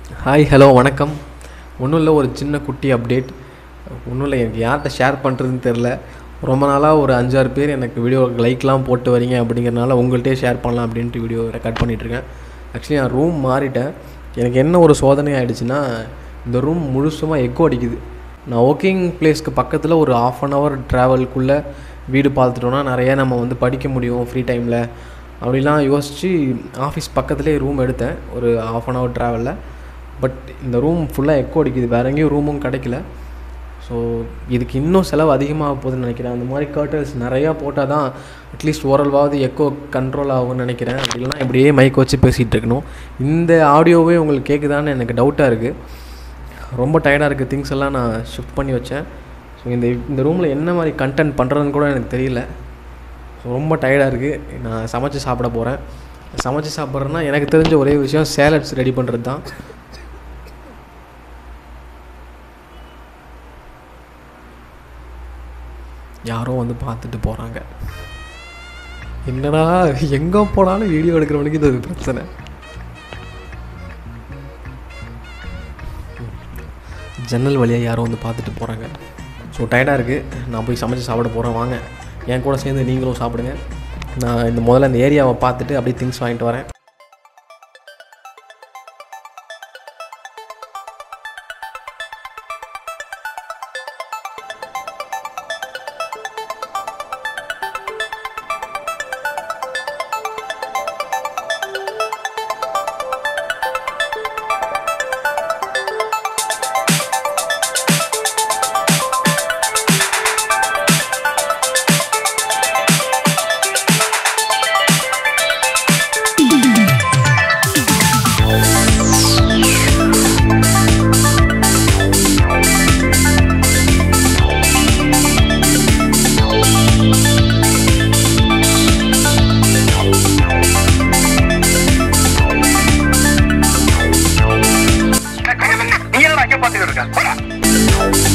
Hi hello வணக்கம் ஒன்றும் இல்லை ஒரு சின்ன குட்டி அப்டேட் ஒன்றும் இல்லை எனக்கு யார்கிட்ட ஷேர் பண்ணுறதுன்னு தெரில ரொம்ப நாளாக ஒரு அஞ்சாறு பேர் எனக்கு வீடியோ லைக்லாம் போட்டு வரீங்க அப்படிங்கிறனால உங்கள்கிட்டே ஷேர் பண்ணலாம் அப்படின்ட்டு வீடியோ ரெக்கார்ட் பண்ணிகிட்ருக்கேன் ஆக்சுவலி நான் ரூம் மாறிட்டேன் எனக்கு என்ன ஒரு சோதனை ஆகிடுச்சுன்னா இந்த ரூம் முழுசுமாக எக்கோ அடிக்குது நான் ஒர்க்கிங் பிளேஸ்க்கு பக்கத்தில் ஒரு ஆஃப் அன் ஹவர் ட்ராவல்குள்ளே வீடு பார்த்துட்டோன்னா நிறைய நம்ம வந்து படிக்க முடியும் ஃப்ரீ டைமில் அப்படிலாம் யோசித்து ஆஃபீஸ் பக்கத்துலேயே ரூம் எடுத்தேன் ஒரு ஆஃப் அன் ஹவர் ட்ராவலில் பட் இந்த ரூம் ஃபுல்லாக எக்கோ அடிக்குது வேற எங்கேயும் ரூமும் கிடைக்கல ஸோ இதுக்கு இன்னும் செலவு அதிகமாக போகுதுன்னு நினைக்கிறேன் அந்த மாதிரி கர்டல்ஸ் நிறையா போட்டால் தான் அட்லீஸ்ட் ஓரளவாவது எக்கோ கண்ட்ரோல் ஆகும்னு நினைக்கிறேன் அப்படி இல்லைனா இப்படியே மைக் வச்சு பேசிகிட்டு இருக்கணும் இந்த ஆடியோவே உங்களுக்கு கேட்குதான்னு எனக்கு டவுட்டாக இருக்குது ரொம்ப டயர்டாக இருக்குது திங்ஸ் எல்லாம் நான் ஷிஃப்ட் பண்ணி வச்சேன் ஸோ இந்த இந்த ரூமில் என்ன மாதிரி கண்டென்ட் பண்ணுறதுன்னு கூட எனக்கு தெரியல ஸோ ரொம்ப டயர்டாக இருக்குது நான் சமைச்சு சாப்பிட போகிறேன் சமைச்சு சாப்பிட்றேன்னா எனக்கு தெரிஞ்ச ஒரே விஷயம் சேலட்ஸ் ரெடி பண்ணுறது தான் யாரோ வந்து பார்த்துட்டு போகிறாங்க என்னடா எங்கே போனாலும் வீடியோ எடுக்கிறவனுக்கு இது ஒரு பிரச்சனை ஜன்னல் வழியாக யாரோ வந்து பார்த்துட்டு போகிறாங்க ஸோ டயர்டாக இருக்குது நான் போய் சமைச்சு சாப்பிட போகிறேன் வாங்க என் கூட சேர்ந்து நீங்களும் சாப்பிடுங்க நான் இந்த முதல்ல இந்த ஏரியாவை பார்த்துட்டு அப்படியே திங்ஸ் வாங்கிட்டு வரேன் நீ என்னடா அங்க பாத்துக்கிட்டு இருக்க போடா.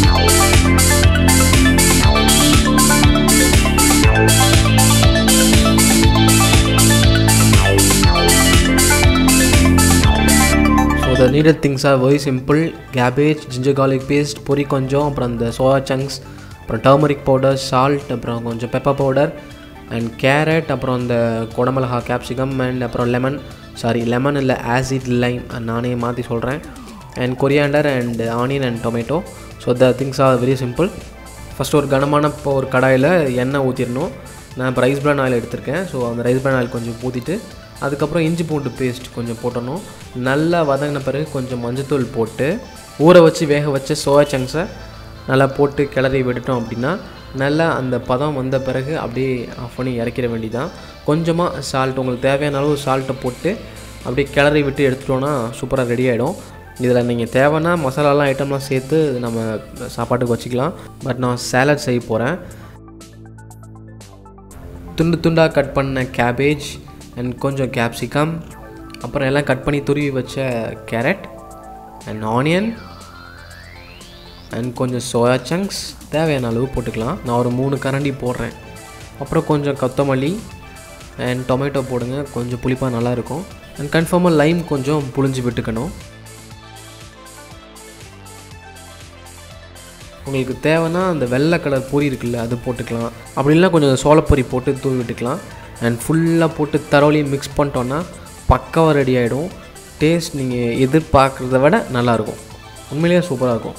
So the needed things are very simple cabbage ginger garlic paste பொரி கொஞ்சம் அப்புறம் அந்த சோயா சங்க்ஸ் அப்புறம் டர்மரிக் பவுடர் சால்ட் அப்புறம் கொஞ்சம் பெப்பர் பவுடர் அண்ட் கேரட் அப்புறம் அந்த குடமிளகா கேப்சிகம் அண்ட் அப்புறம் லெமன் சாரி லெமன் இல்லை ஆசிட் லைம் நானே மாற்றி சொல்கிறேன் and coriander and onion and tomato so the things are very simple first ஒரு கனமான இப்போ ஒரு கடாயில் எண்ணெய் ஊற்றிடணும் நான் இப்போ ரைஸ் பிரான் ஆயில் எடுத்திருக்கேன் ஸோ அந்த ரைஸ் பிரான் ஆயில் கொஞ்சம் ஊற்றிட்டு அதுக்கப்புறம் இஞ்சி பூண்டு பேஸ்ட் கொஞ்சம் போட்டணும் நல்லா வதங்கின பிறகு கொஞ்சம் மஞ்சத்தூள் போட்டு ஊற வச்சு வேக வச்ச சோயா சங்க்ஸை நல்லா போட்டு கிளறி விட்டுட்டோம் அப்படின்னா நல்லா அந்த பதம் வந்த பிறகு அப்படியே ஆஃப் பண்ணி இறக்கிற வேண்டியதான் கொஞ்சமாக சால்ட் உங்களுக்கு தேவையான அளவு சால்ட்டை போட்டு அப்படியே கிளறி விட்டு எடுத்துட்டோன்னா சூப்பராக ரெடி ஆகிடும் இதில் நீங்கள் தேவைன்னா மசாலாலாம் ஐட்டம்லாம் சேர்த்து நம்ம சாப்பாட்டுக்கு வச்சுக்கலாம் பட் நான் சேலட் செய்ய போகிறேன் துண்டு துண்டாக கட் பண்ண கேபேஜ் அண்ட் கொஞ்சம் கேப்சிகம் அப்புறம் எல்லாம் கட் பண்ணி துருவி வச்ச கேரட் அண்ட் ஆனியன் அண்ட் கொஞ்சம் சோயா சங்க்ஸ் தேவையான அளவு போட்டுக்கலாம் நான் ஒரு மூணு கரண்டி போடுறேன் அப்புறம் கொஞ்சம் கொத்தமல்லி அண்ட் டொமேட்டோ போடுங்க கொஞ்சம் புளிப்பாக நல்லாயிருக்கும் அண்ட் கன்ஃபார்மாக லைம் கொஞ்சம் புளிஞ்சு விட்டுக்கணும் உங்களுக்கு தேவைன்னா அந்த வெள்ளை கலர் பொரி இருக்குல்ல அது போட்டுக்கலாம் அப்படி இல்லைனா கொஞ்சம் சோளப்பொரி போட்டு தூவி விட்டுக்கலாம் அண்ட் ஃபுல்லாக போட்டு தரோலி மிக்ஸ் பண்ணிட்டோன்னா பக்காவாக ரெடி ஆகிடும் டேஸ்ட் நீங்கள் எதிர்பார்க்குறத விட நல்லாயிருக்கும் உண்மையிலேயே சூப்பராக இருக்கும்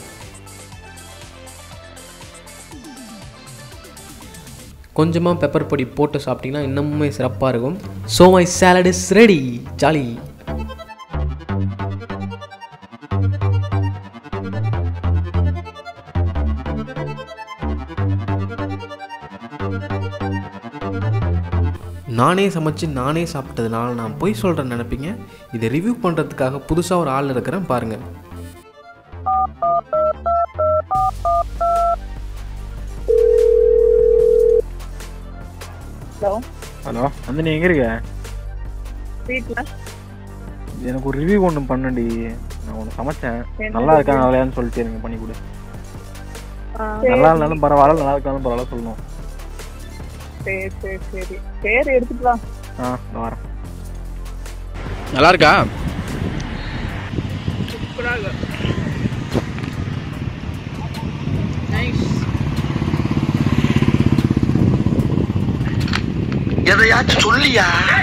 கொஞ்சமாக பெப்பர் பொடி போட்டு சாப்பிட்டிங்கன்னா இன்னமுமே சிறப்பாக இருக்கும் so my salad is ready jolly நானே சமைச்சு நானே சாப்பிட்டதுனால நான் போய் சொல்கிறேன்னு நினைப்பீங்க இதை ரிவ்யூ பண்ணுறதுக்காக புதுசாக ஒரு ஆள் இருக்கிறேன் பாருங்கள் ஹலோ ஹலோ வந்து நீ எங்க இருக்க வீட்டில் எனக்கு ஒரு ரிவ்யூ ஒன்று பண்ணடி நான் ஒன்று சமைச்சேன் என்ன நல்லா இருக்கா நல்லான்னு சொல்லிட்டு எனக்கு பண்ணி கொடு நல்லா இருந்தாலும் பரவாயில்ல நல்லா இருக்காலும் பரவாயில்ல சொல்லணும் சரி சரி சரி சரி எடுத்துட்டு வா ஆ நான் வரேன் நல்லா இருக்கா எதையாச்சும் சொல்லியா